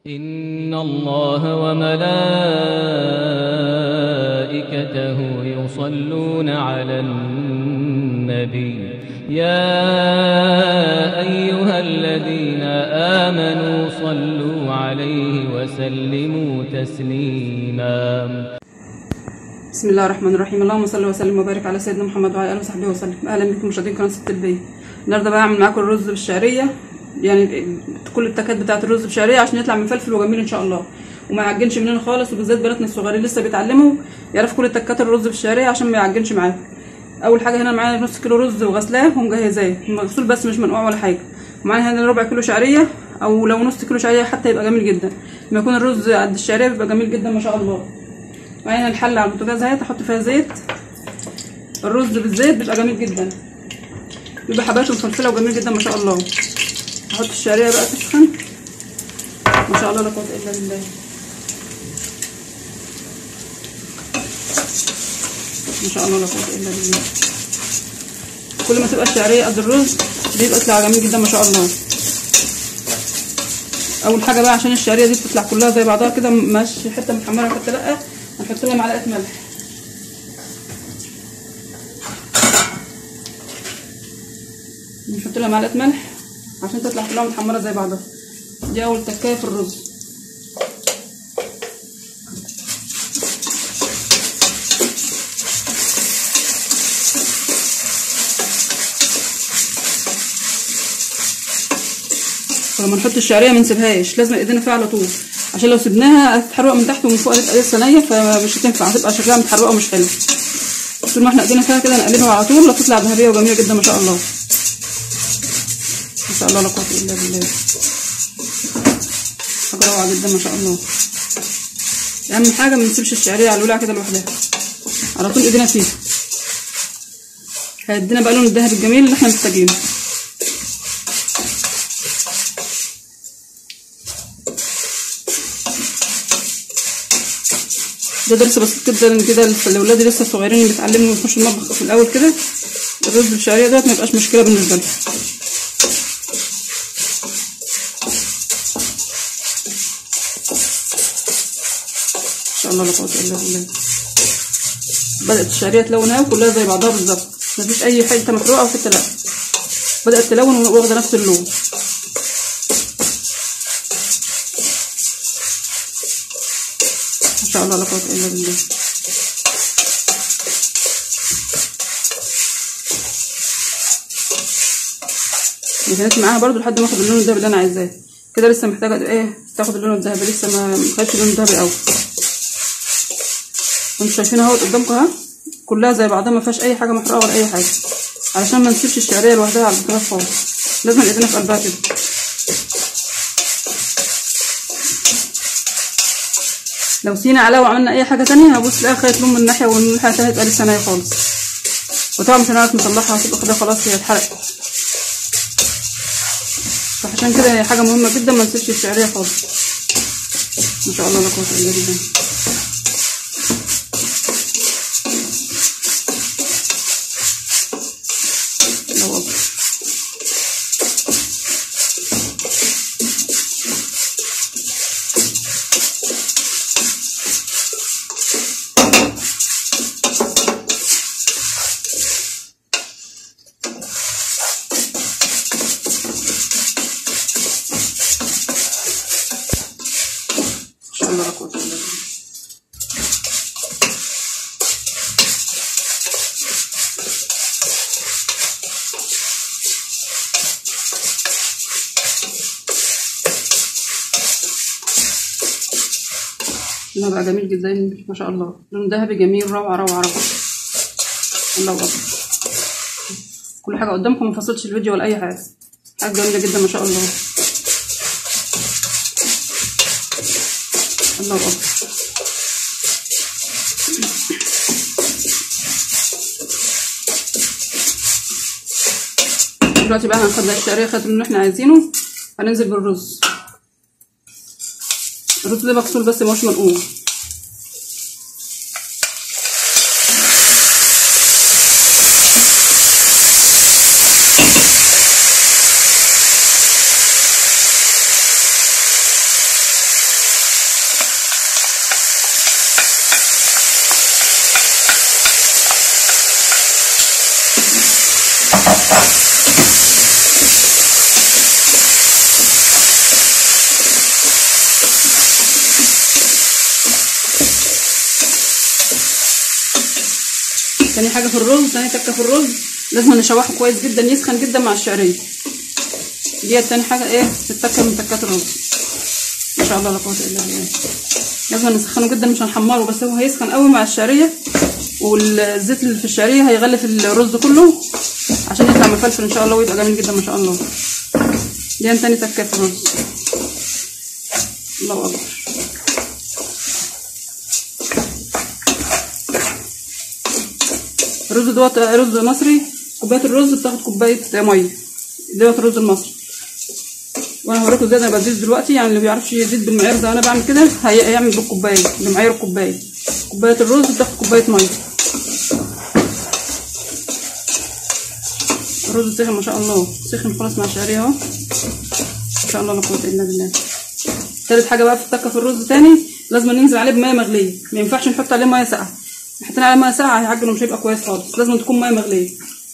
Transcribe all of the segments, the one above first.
إن الله وملائكته يصلون على النبي يا أيها الذين آمنوا صلوا عليه وسلموا تسليما بسم الله الرحمن الرحيم اللهم صل وسلم وبارك على سيدنا محمد وعلى اله وصحبه وسلم اهلا بكم مشاهدين قناه ست البيت النهارده بقى هعمل معاكم الرز بالشعريه يعني كل التكات بتاعه الرز بالشعريه عشان يطلع مفلفل وجميل ان شاء الله وما يعجنش مننا خالص وبالذات بناتنا الصغيرين لسه بيتعلموا يعرفوا كل تكات الرز بالشعريه عشان ما يعجنش معاهم اول حاجه هنا معايا نص كيلو رز وغسلاه ومجهزاه مغسول بس مش منقوع ولا حاجه ومعايا هنا ربع كيلو شعريه او لو نص كيلو شعريه حتى يبقى جميل جدا لما يكون الرز قد الشعريه بيبقى جميل جدا ما شاء الله معايا الحله على البوتاجاز اهي احط فيها زيت الرز بالزيت بيبقى جميل جدا بيبقى حباته مفلفله وجميل جدا ما شاء الله احط الشعريه بقى تسخن ما شاء الله لا قوه الا بالله ما شاء الله لا قوه الا بالله كل ما تبقى الشعريه قد الرز بيبقى يطلع جميل جدا ما شاء الله اول حاجه بقى عشان الشعريه دي تطلع كلها زي بعضها كده ماشي حته محمره وحته لا هنحط لها معلقه ملح نحط لها معلقه ملح عشان تطلع كلها متحمره زي بعضها دي اول تكايه في الرز ولما نحط الشعريه ما نسيبهاش لازم ايدينا فيها على طول عشان لو سيبناها هتتحرق من تحت ومن فوق هتبقى لسه نيه فمش هتنفع هتبقى شكلها متحرقه ومش حلو طول ما احنا ايدينا فيها كده نقلبها على طول هتطلع ذهبيه وجميله جدا ما شاء الله ما شاء الله لا قوه الا بالله حاجه روعه جدا ما شاء الله اهم حاجه ما نسيبش الشعريه على الولع كده لوحدها على طول ايدينا فيها هيدينا بقى لون الذهبي الجميل اللي احنا محتاجينه ده درس بسيط جدا كده الاولاد لسه صغيرين بيتعلموا يخشوا المطبخ في الاول كده الرز بالشعريه دوت ما يبقاش مشكله بالنسبه لهم ان شاء الله لا قوه الا بالله بدات الشعريه تلون اهي وكلها زي بعضها بالظبط مفيش اي حته محروقه وحته لا بدات تلون واخده نفس اللون ما شاء الله لا قوه الا بالله كانت معاها برضو لحد ما اخد اللون الذهبي اللي انا عايزاه كده لسه محتاجه ايه تاخد اللون الذهبي لسه ما خدتش اللون الذهبي قوي انتوا شايفين اهو قدامكم اهي كلها زي بعضها ما فيهاش اي حاجه محروقه ولا اي حاجه علشان ما نسيبش الشعريه لوحدها على البوتاجاز خالص لازم ايدينا في قلبها كده لو سينا عليها وعملنا اي حاجه تانية هبص تلاقيها خدت لون من ناحيه ومن الناحيه التانية تبقى لسه نايه خالص وطبعا مش هنعرف نطلعها هتبقى كده خلاص هي اتحرقت فعشان كده هي حاجه مهمه جدا ما نسيبش الشعريه خالص ما شاء الله لا قوه الا بالله الله اكبر ما شاء الله لا قوه الا بالله لونه بقى جميل جدا ما شاء الله لون ذهبي جميل روعه روعه روعه الله اكبر كل حاجه قدامكم ما فصلتش الفيديو ولا اي حاجه حاجه جميله جدا ما شاء الله الله اكبر دلوقتي بقى هناخد الشعريه خاتم اللي احنا عايزينه هننزل بالرز الرز ده مغسول بس ماهوش منقوع تاني حاجه في الرز تاني تكه في الرز لازم نشوحه كويس جدا يسخن جدا مع الشعريه ديت تاني حاجه ايه التكه من تكات الرز ما شاء الله لا قوه الا بالله لازم نسخنه جدا مش هنحمره بس هو هيسخن قوي مع الشعريه والزيت اللي في الشعريه هيغلف الرز كله عشان يطلع مفلفل ان شاء الله ويبقى جميل جدا ما شاء الله دي تاني تكه في الرز الله اكبر الرز دوت رز مصري كوبايه الرز بتاخد كوبايه ميه دوت الرز المصري وانا هوريكم ازاي انا بزيد دلوقتي يعني اللي بيعرفش يزيد بالمعيار زي انا بعمل كده هي- هيعمل بالكوبايه بمعيار الكوبايه كوبايه الرز بتاخد كوبايه ميه الرز سخن ما شاء الله سخن خلاص مع الشعريه اهو ما شاء الله لا قوه الا بالله تالت حاجه بقى في التكه في الرز تاني لازم ننزل عليه بميه مغليه ما ينفعش نحط عليه ميه ساقعه حطينا عليه ميه ساقعه هيعجن ومش هيبقى كويس خالص لازم تكون ميه مغليه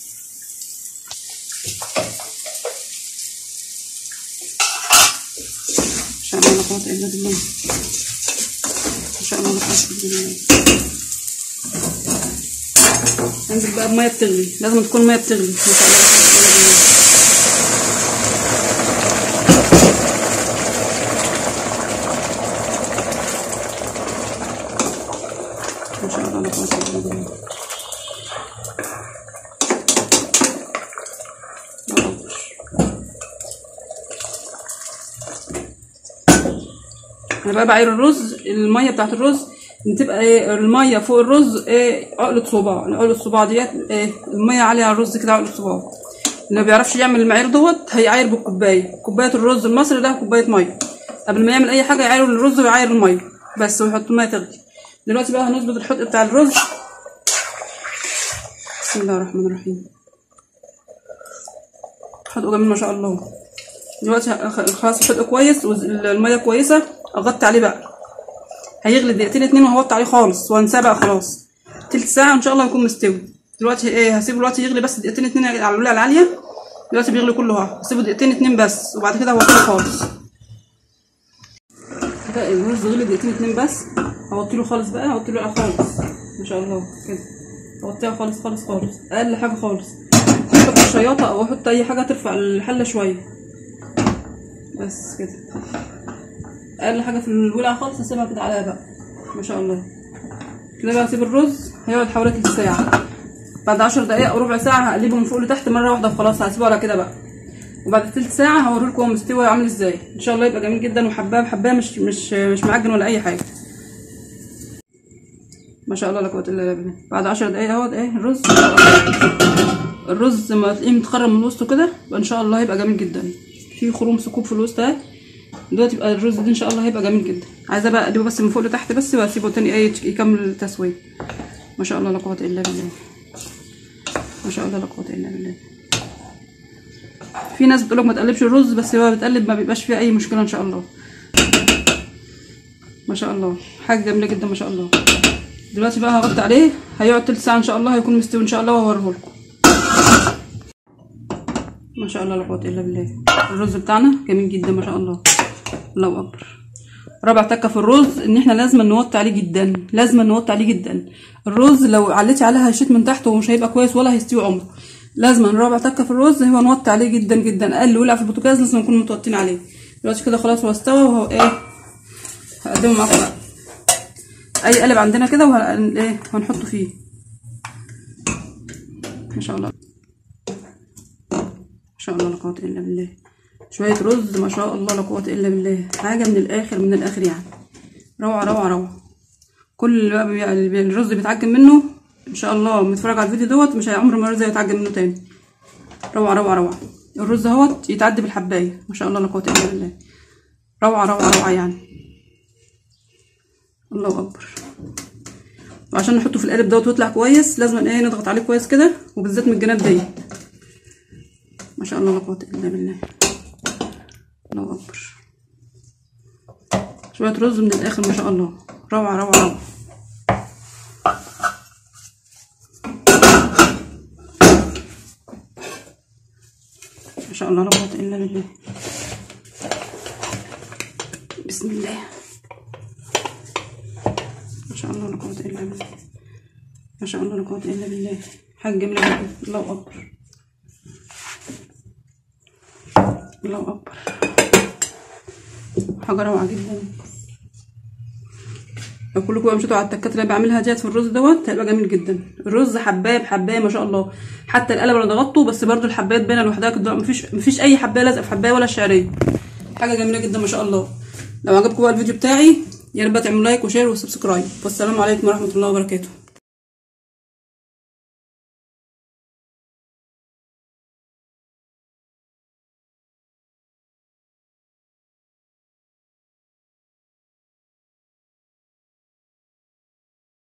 ما شاء الله لا قوه الا بالله ما شاء الله لا قوه الا بالله انزل بقى بميه بتغلي لازم تكون ميه بتغلي ما شاء الله لا قوه الا بالله ما شاء الله لا قوه الا بالله الله أكبر. انا بقى بعير الرز الميه بتاعت الرز بتبقى ايه الميه فوق الرز ايه عقله صباع عقله الصباع ديت ايه الميه عاليه على الرز كده عقله صباع اللي ما بيعرفش يعمل المعيار دوت هيعاير بالكوبايه كوبايه الرز المصري ده كوبايه ميه قبل ما يعمل اي حاجه يعاير الرز ويعاير الميه بس ويحط الميه تغلي دلوقتي بقى هنظبط الحدق بتاع الرز بسم الله الرحمن الرحيم حدقه جميل ما شاء الله دلوقتي ه- خلاص الحدق كويس والميه كويسه اغطي عليه بقى هيغلي دقيقتين اتنين وهوطي عليه خالص وانساه بقى خلاص تلت ساعه ان شاء الله يكون مستوي دلوقتي ايه هسيبه دلوقتي يغلي بس دقيقتين اتنين على الولع العاليه دلوقتي بيغلي كله اهو هسيبه دقيقتين اتنين بس وبعد كده هوطيه خالص كده الرز غلي دقيقتين اتنين بس هوطيله خالص بقى هوطيله بقى خالص ما شاء الله كده هوطيها خالص خالص خالص اقل حاجه خالص احط الشياطه او احط اي حاجه ترفع الحله شويه بس كده اقل حاجه في الولعه خالص هسيبها كده عليها بقى ما شاء الله كده بقى اسيب الرز هيقعد حوالي تلت ساعه بعد عشر دقايق او ربع ساعه هقلبه من فوق لتحت مره واحده وخلاص هسيبه على كده بقى وبعد تلت ساعه هوريلكم هو مستوي عامل ازاي ان شاء الله يبقى جميل جدا وحباه بحباه مش مش مش معجن ولا اي حاجه ما شاء الله لا قوه الا بالله بعد عشر دقايق اهوت ايه الرز ما شاء الله. الرز ما تلاقيه متخرم من وسطه كده يبقى ان شاء الله هيبقى جميل جدا في خروم ثقوب في الوسط اهي دلوقتي يبقى الرز ده ان شاء الله هيبقى جميل جدا عايزه بقى اقلبه بس من فوق لتحت بس واسيبه تاني ايه يكمل التسويه ما شاء الله لا قوه الا بالله ما شاء الله لا قوه الا بالله في ناس بتقولك ما تقلبش الرز بس هو بتقلب ما بيبقاش فيها اي مشكله ان شاء الله ما شاء الله حاجه جميله جدا ما شاء الله دلوقتي بقى هغطي عليه هيقعد تلت ساعه ان شاء الله هيكون مستوي ان شاء الله وهوريه لكم ما شاء الله لا قوه الا بالله الرز بتاعنا جميل جدا ما شاء الله الله اكبر رابع تكه في الرز ان احنا لازم نوطي عليه جدا لازم نوطي عليه جدا الرز لو عليتي عليه هيشيط من تحت ومش هيبقى كويس ولا هيستوي عمره لازم رابع تكه في الرز هو نوطي عليه جدا جدا اقل ولع في البوتاجاز لازم نكون متوطين عليه دلوقتي كده خلاص هو استوى وهو ايه هقدمه معاكم بقى اي قلب عندنا كده وهن ايه هنحطه فيه ما شاء الله ما شاء الله لا قوه الا بالله شويه رز ما شاء الله لا قوه الا بالله حاجه من الاخر من الاخر يعني روعه روعه روعه كل اللي بقى بي- اللي بي- الرز بيتعجن منه ان شاء الله متفرج على الفيديو دوت مش عمره ما الرز هيتعجن منه تاني روعه روعه روعه الرز اهوت يتعدي بالحبايه ما شاء الله لا قوه الا بالله روعه روعه روعه يعني الله اكبر وعشان نحطه في القالب دوت ويطلع كويس لازم ايه نضغط عليه كويس كده وبالذات من الجناب ديت ما شاء الله لا قوه الا بالله الله اكبر شويه رز من الاخر ما شاء الله روعه روعه روعه ما شاء الله لا قوه الا بالله بسم الله ما شاء الله لا قوه الا بالله ما شاء الله لا قوه الا بالله حاجه جميله جدا الله اكبر الله اكبر حاجه روعه جدا لو كلكم بقى مشيتوا على التكات اللي أنا بعملها ديت في الرز دوت هيبقى جميل جدا الرز حبايه بحبايه ما شاء الله حتى القلم انا ضغطته بس برضو الحبايات باينه لوحدها كده مفيش مفيش اي حبايه لازقه في حبايه ولا شعريه حاجه جميله جدا ما شاء الله لو عجبكم بقى الفيديو بتاعي يا ريت بقى تعملوا لايك وشير وسبسكرايب والسلام عليكم ورحمه الله وبركاته